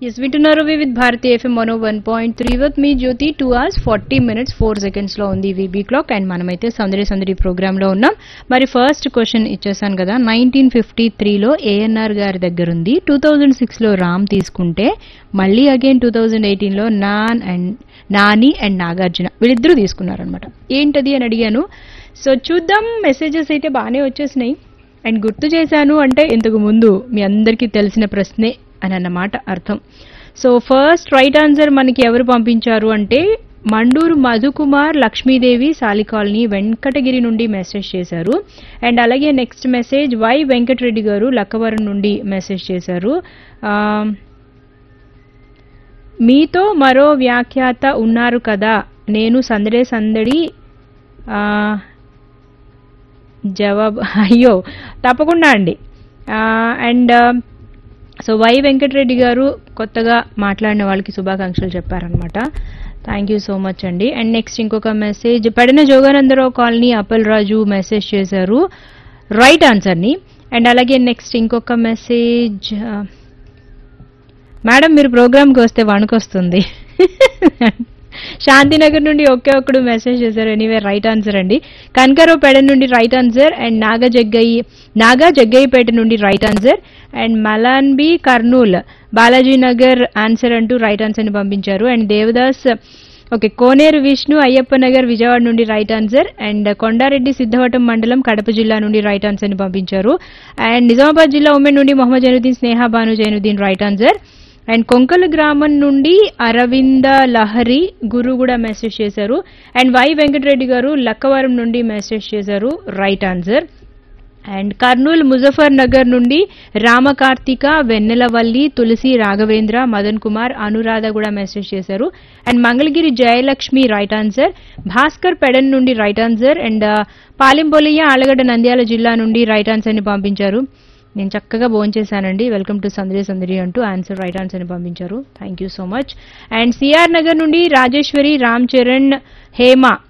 yes వింటున్నారు విత్ Bharati FM one one point three with మీ Jyothi two hours forty minutes four seconds లో ఉంది వీబీ క్లాక్ అండ్ మనమైతే సందడి సందడి ప్రోగ్రామ్ లో ఉన్నాం మరి ఫస్ట్ క్వశ్చన్ ఇచ్చేసాను కదా నైన్టీన్ ఫిఫ్టీ త్రీలో ఏఎన్ఆర్ గారి దగ్గర ఉంది టూ థౌజండ్ సిక్స్లో రామ్ తీసుకుంటే మళ్ళీ అగైన్ టూ థౌజండ్ ఎయిటీన్లో నాన్ అండ్ నాని అండ్ నాగార్జున వీళ్ళిద్దరూ తీసుకున్నారనమాట ఏంటది అని అడిగాను సో చూద్దాం మెసేజెస్ అయితే బాగానే వచ్చేసినాయి అండ్ గుర్తు చేశాను అంటే ఇంతకు ముందు మీ అందరికీ తెలిసిన ప్రశ్నే అని అన్నమాట అర్థం సో ఫస్ట్ రైట్ ఆన్సర్ మనకి ఎవరు పంపించారు అంటే మండూరు మధుకుమార్ లక్ష్మీదేవి సాలికాలనీ వెంకటగిరి నుండి మెసేజ్ చేశారు అండ్ అలాగే నెక్స్ట్ మెసేజ్ వై వెంకటరెడ్డి గారు లక్కవరం నుండి మెసేజ్ చేశారు ఆ, మీతో మరో వ్యాఖ్యాత ఉన్నారు కదా నేను సందడే సందడి ఆ, జవాబు అయ్యో తప్పకుండా అండి అండ్ సో వై వెంకటరెడ్డి గారు కొత్తగా మాట్లాడిన వాళ్ళకి శుభాకాంక్షలు చెప్పారనమాట థ్యాంక్ యూ సో మచ్ అండి అండ్ నెక్స్ట్ ఇంకొక message Pedana Joganandarao colony Appal Raju message చేశారు రైట్ ఆన్సర్ని అండ్ అలాగే నెక్స్ట్ ఇంకొక మెసేజ్ మేడం మీరు ప్రోగ్రామ్కి వస్తే వణుకొస్తుంది శాంతినగర్ నుండి ఒకే ఒక్కడు మెసేజ్ చేశారు ఎనీవే రైట్ ఆన్సర్ అండి కనకరావు పేట నుండి right answer and Naga Jaggayya Naga Jaggayyapeta నుండి right answer and Malanbi Kurnool Balaji Nagar answer అంటూ రైట్ ఆన్సర్ని పంపించారు అండ్ దేవదాస్ ఓకే కోనేరు విష్ణు అయ్యప్ప నగర్ విజయవాడ నుండి right answer and Kondareddy Siddhavatam మండలం కడప జిల్లా నుండి రైట్ ఆన్సర్ ని పంపించారు అండ్ నిజామాబాద్ జిల్లా ఉమెన్ నుండి Mohammed Zainuddin Sneha Bhanu Zainuddin right answer and Konkala గ్రామం నుండి అరవింద లహరి గురు కూడా మెసేజ్ చేశారు అండ్ వై వెంకటరెడ్డి గారు లక్కవరం నుండి మెసేజ్ చేశారు right answer and Kurnool Muzaffar Nagar నుండి రామకార్తిక వెన్నెలవల్లి తులసి రాఘవేంద్ర మదన్ కుమార్ అనురాధ కూడా మెసేజ్ చేశారు and Mangalagiri Jayalakshmi right answer Bhaskar Pedana నుండి రైట్ ఆన్సర్ అండ్ పాలింపొలియ ఆలగడ్డ నంద్యాల జిల్లా నుండి రైట్ ఆన్సర్ ని పంపించారు నేను చక్కగా భోంచేశానండి వెల్కమ్ టు సందడి సందడి అంటూ ఆన్సర్ రైట్ ఆన్సర్ ని పంపించారు thank you so much and CR Nagar నుండి రాజేశ్వరి రామ్ చరణ్ హేమ